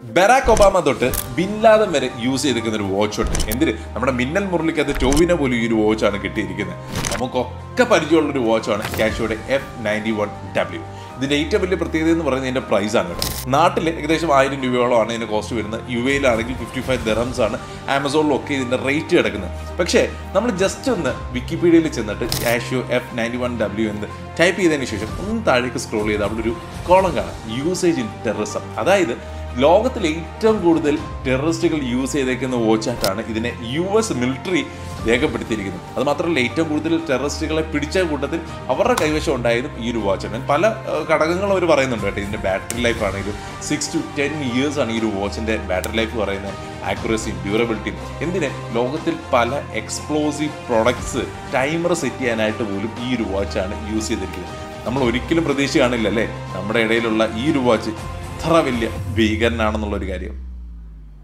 Barack Obama തൊട്ട് ബിൻലാദം വരെ use ചെയ്തിരിക്കുന്ന ഒരു വാച്ച് ഉണ്ട് എന്തിന് നമ്മുടെ മിന്നൽ മുരളിക്കകത്ത് ടോവിനെ പോലും ഈ ഒരു വാച്ചാണ് കിട്ടിയിരിക്കുന്നത് നമുക്കൊക്കെ പരിചയമുള്ള ഒരു വാച്ചാണ് കാഷോയുടെ എഫ് നയൻറ്റി വൺ ഡബ്ല്യു ഇതിന്റെ ഏറ്റവും വലിയ പ്രത്യേകത എന്ന് പറയുന്നത് ഇതിന്റെ പ്രൈസ് ആണ് കേട്ടോ നാട്ടിൽ ഏകദേശം ആയിരം രൂപയോളമാണ് ഇതിന്റെ കോസ്റ്റ് വരുന്നത് യു എയിലാണെങ്കിൽ ഫിഫ്റ്റി ഫൈവ് ദറംസ് ആണ് ആമസോണിലൊക്കെ ഇതിന്റെ റേറ്റ് കിടക്കുന്നത് പക്ഷേ നമ്മൾ ജസ്റ്റ് ഒന്ന് വിക്കിപീഡിയയിൽ ചെന്നിട്ട് Casio F ninety one W എന്ന് ടൈപ്പ് ചെയ്തതിന് ശേഷം ഒന്ന് താഴേക്ക് സ്ക്രോൾ ചെയ്ത് അവിടെ ഒരു കോളം കാണാം യൂസേജ് ഇൻ ടെററിസം അതായത് ലോകത്തിൽ ഏറ്റവും കൂടുതൽ ടെററിസ്റ്റുകൾ യൂസ് ചെയ്തേക്കുന്ന വാച്ചായിട്ടാണ് ഇതിനെ യു എസ് മിലിറ്ററി രേഖപ്പെടുത്തിയിരിക്കുന്നത് അത് മാത്രമല്ല ഏറ്റവും കൂടുതൽ ടെററിസ്റ്റുകളെ പിടിച്ച കൂട്ടത്തിൽ അവരുടെ കൈവശം ഉണ്ടായതും ഈ ഒരു വാച്ചാണ് പല ഏഹ്, ഘടകങ്ങളും അവർ പറയുന്നുണ്ട് കേട്ടോ ഇതിൻ്റെ ബാറ്ററി ലൈഫ് ആണെങ്കിലും സിക്സ് ടു ടെൻ ഇയേഴ്സ് ആണ് ഈ ഒരു വാച്ചിൻ്റെ ബാറ്ററി ലൈഫ് പറയുന്നത് ആക്യുറസിയും ഡ്യൂറബിലിറ്റിയും എന്തിന് ലോകത്തിൽ പല എക്സ്പ്ലോസീവ് പ്രൊഡക്ട്സ് ടൈമർ സെറ്റ് ചെയ്യാനായിട്ട് പോലും ഈ ഒരു വാച്ചാണ് യൂസ് ചെയ്തിരിക്കുന്നത് നമ്മൾ ഒരിക്കലും പ്രതീക്ഷ കാണില്ല അല്ലേ നമ്മുടെ ഇടയിലുള്ള ഈ ഒരു വാച്ച് ഇത്ര വലിയ ഭീകരനാണെന്നുള്ളൊരു കാര്യം